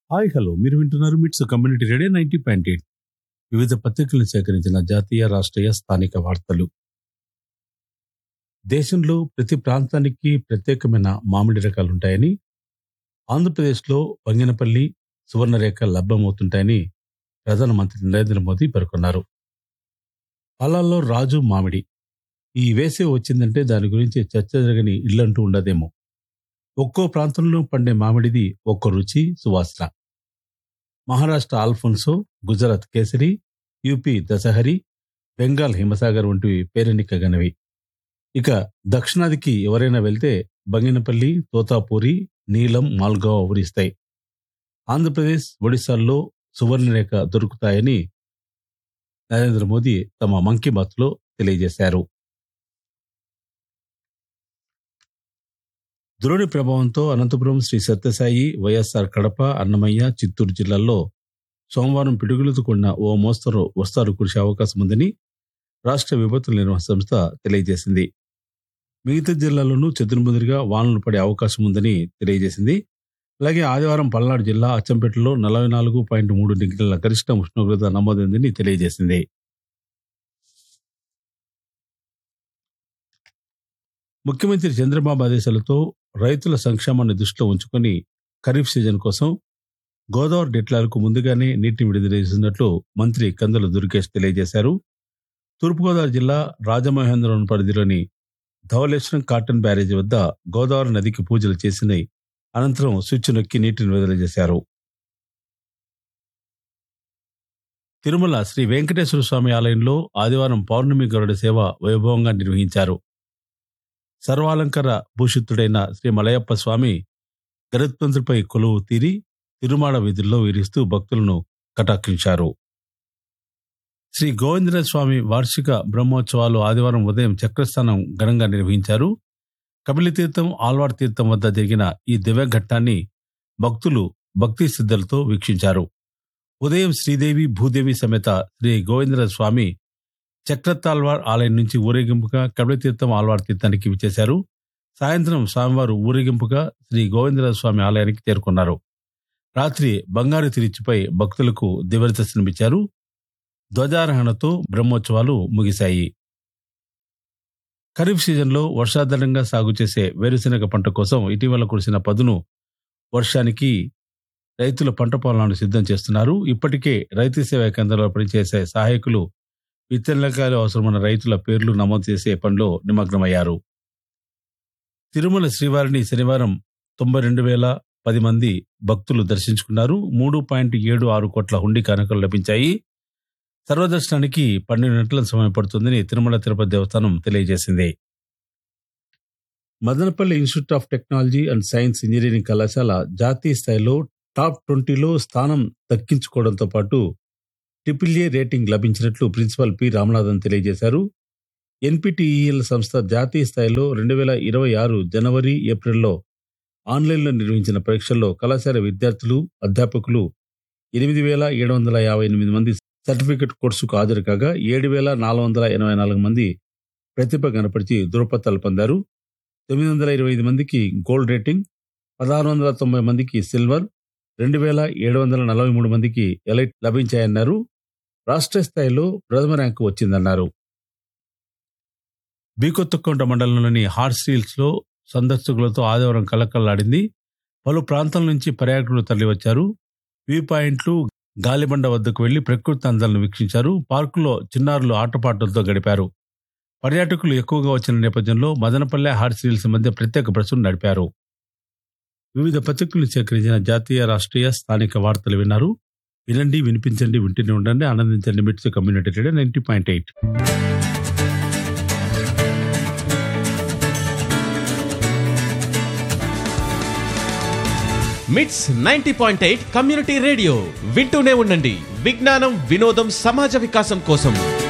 hi hello మీరు వింటున్నారు MITS community radio ninety point eight వివిధ పత్రికలను సేకరించిన జాతీయ రాష్ట్రీయ స్థానిక వార్తలు దేశంలో ప్రతి ప్రాంతానికి ప్రత్యేకమైన మామిడి రకాలు ఉంటాయని ఆంధ్రప్రదేశ్లో బంగినపల్లి సువర్ణరేఖ లభ్యమవుతుంటాయని ప్రధానమంత్రి నరేంద్ర మోదీ పేర్కొన్నారు పొలాల్లో రాజు మామిడి ఈ వేసవి వచ్చిందంటే దాని గురించి చర్చ జరగని ఇల్లంటూ ఉండదేమో ఒక్కో ప్రాంతంలో పండే మామిడిది ఒక్కో రుచి సువాసన మహారాష్ట్ర ఆల్ఫోన్సో గుజరాత్ కేసరి యూపీ దశహరి బెంగాల్ హిమసాగర్ వంటివి పేరెన్నికగనవి ఇక దక్షిణాదికి ఎవరైనా వెళ్తే బంగినపల్లి తోతాపూరి నీలం మాల్గావ్ ఊరిస్తాయి ఆంధ్రప్రదేశ్ ఒడిశాల్లో సువర్ణరేఖ దొరుకుతాయని నరేంద్ర మోదీ తమ మన్ కీ బాత్లో తెలియజేశారు ద్రోణి ప్రభావంతో అనంతపురం శ్రీ సత్యసాయి వైఎస్ఆర్ కడప అన్నమయ్య చిత్తూరు జిల్లాల్లో సోమవారం పిడుగులతో కూడిన ఓ మోస్తరు వస్తారు కురిసే అవకాశం ఉందని రాష్ట్ర విపత్తుల నిర్వహణ సంస్థ తెలియజేసింది మిగతా జిల్లాల్లోనూ చెదురుముదురుగా వానలు పడే అవకాశం ఉందని తెలియజేసింది అలాగే ఆదివారం పల్నాడు జిల్లా అచ్చంపేటలో నలభై నాలుగు పాయింట్ మూడు డిగ్రీల గరిష్ట ఉష్ణోగ్రత నమోదైందని తెలియజేసింది ముఖ్యమంత్రి చంద్రబాబు ఆదేశాలతో రైతుల సంక్షేమాన్ని దృష్టిలో ఉంచుకొని ఖరీఫ్ సీజన్ కోసం గోదావరి డెట్లాలకు ముందుగానే నీటిని విడుదల చేసినట్లు మంత్రి కందుల దుర్గేష్ తెలియజేశారు తూర్పుగోదావరి జిల్లా రాజమహేంద్రవరం పరిధిలోని ధవళేశ్వరం కాటన్ బ్యారేజీ వద్ద గోదావరి నదికి పూజలు చేసిన అనంతరం స్విచ్ నొక్కి నీటిని విడుదల చేశారు తిరుమల శ్రీ వెంకటేశ్వర స్వామి ఆలయంలో ఆదివారం పౌర్ణమి గరుడ సేవ వైభవంగా నిర్వహించారు సర్వాలంకార భూషితుడైన శ్రీ మలయప్ప స్వామి గరుత్మంతుడిపై కొలువు తీరి తిరుమాడ వీధుల్లో వీరిస్తూ భక్తులను కటాక్షించారు శ్రీ గోవిందర స్వామి వార్షిక బ్రహ్మోత్సవాలు ఆదివారం ఉదయం చక్రస్థానం ఘనంగా నిర్వహించారు కపిలతీర్థం ఆల్వార్ తీర్థం వద్ద జరిగిన ఈ దివ్యఘట్టాన్ని భక్తులు భక్తి శ్రద్ధలతో వీక్షించారు ఉదయం శ్రీదేవి భూదేవి సమేత శ్రీ గోవిందర స్వామి చక్రతాల్వార్ ఆలయం నుంచి ఊరేగింపుగా కపిలతీర్థం ఆల్వార్ తీర్థానికి విచ్చేశారు సాయంత్రం స్వామివారు ఊరేగింపుగా శ్రీ గోవిందర స్వామి ఆలయానికి చేరుకున్నారు రాత్రి బంగారు తిరిచిపై భక్తులకు దివ్య దర్శనమిచ్చారు ధ్వజారోహణతో బ్రహ్మోత్సవాలు ముగిశాయి ఖరీఫ్ సీజన్లో వర్షాధారంగా సాగు చేసే వేరుశెనగ పంట కోసం ఇటీవల కురిసిన పదును వర్షానికి రైతుల పంట పొలాలను సిద్ధం చేస్తున్నారు ఇప్పటికే రైతు సేవా కేంద్రంలో పనిచేసే సహాయకులు విత్తనకాయలు అవసరమైన రైతుల పేర్లు నమోదు చేసే పనిలో నిమగ్నమయ్యారు తిరుమల శ్రీవారిని శనివారం తొంభై రెండు వేల పది మంది భక్తులు దర్శించుకున్నారు మూడు పాయింట్ ఏడు ఆరు కోట్ల హుండీ కానుకలు లభించాయి సర్వదర్శనానికి పన్నెండు గంటల సమయం పడుతుందని తిరుమల తిరుపతి దేవస్థానం తెలియజేసింది Madanapalle institute of technology and science engineering కళాశాల జాతీయ స్థాయిలో టాప్ ట్వంటీలో స్థానం దక్కించుకోవడంతో పాటు ట్రిపుల్ ఏ రేటింగ్ లభించినట్లు ప్రిన్సిపల్ పి రామనాథన్ తెలియజేశారు ఎన్పిటిఈఎల్ సంస్థ జాతీయ స్థాయిలో రెండు వేల ఇరవై ఆరు జనవరి ఏప్రిల్లో ఆన్లైన్లో నిర్వహించిన పరీక్షల్లో కళాశాల విద్యార్థులు అధ్యాపకులు ఎనిమిది వేల ఏడు వందల యాభై ఎనిమిది మంది సర్టిఫికెట్ కోర్సుకు హాజరు కాగా ఏడు వేల నాలుగు వందల ఎనభై నాలుగు మంది ప్రతిభ కనపరిచి ధృవపత్రాలు పొందారు తొమ్మిది వందల ఇరవై ఐదు మందికి గోల్డ్ రేటింగ్ పదహారు వందల తొంభై మందికి సిల్వర్ రెండు వేల ఏడు వందల నలభై మూడు మందికి ఎలైట్ లభించాయన్నారు రాష్ట్ర స్థాయిలో ప్రథమ ర్యాంకు వచ్చిందన్నారు బీకొత్తకొండ మండలంలోని హార్స్ హీల్స్ లో సందర్శకులతో ఆదివారం కలకల్లాడింది పలు ప్రాంతాల నుంచి పర్యాటకులు తరలివచ్చారు వ్యూ పాయింట్లు గాలిబండ వద్దకు వెళ్లి ప్రకృతి అందాలను వీక్షించారు పార్కులో చిన్నారులు ఆటపాటలతో గడిపారు పర్యాటకులు ఎక్కువగా వచ్చిన నేపథ్యంలో మదనపల్లె హార్స్ హీల్స్ మధ్య ప్రత్యేక బస్సులు నడిపారు వివిధ పత్రికలు సేకరించిన జాతీయ రాష్ట్రీయ స్థానిక వార్తలు విన్నారు వినండి వినిపించండి వింటూనే ఉండండి ఆనందించండి MITS community radio ninety point eight MITS ninety point eight community radio వింటూనే ఉండండి విజ్ఞానం వినోదం సమాజ వికాసం కోసం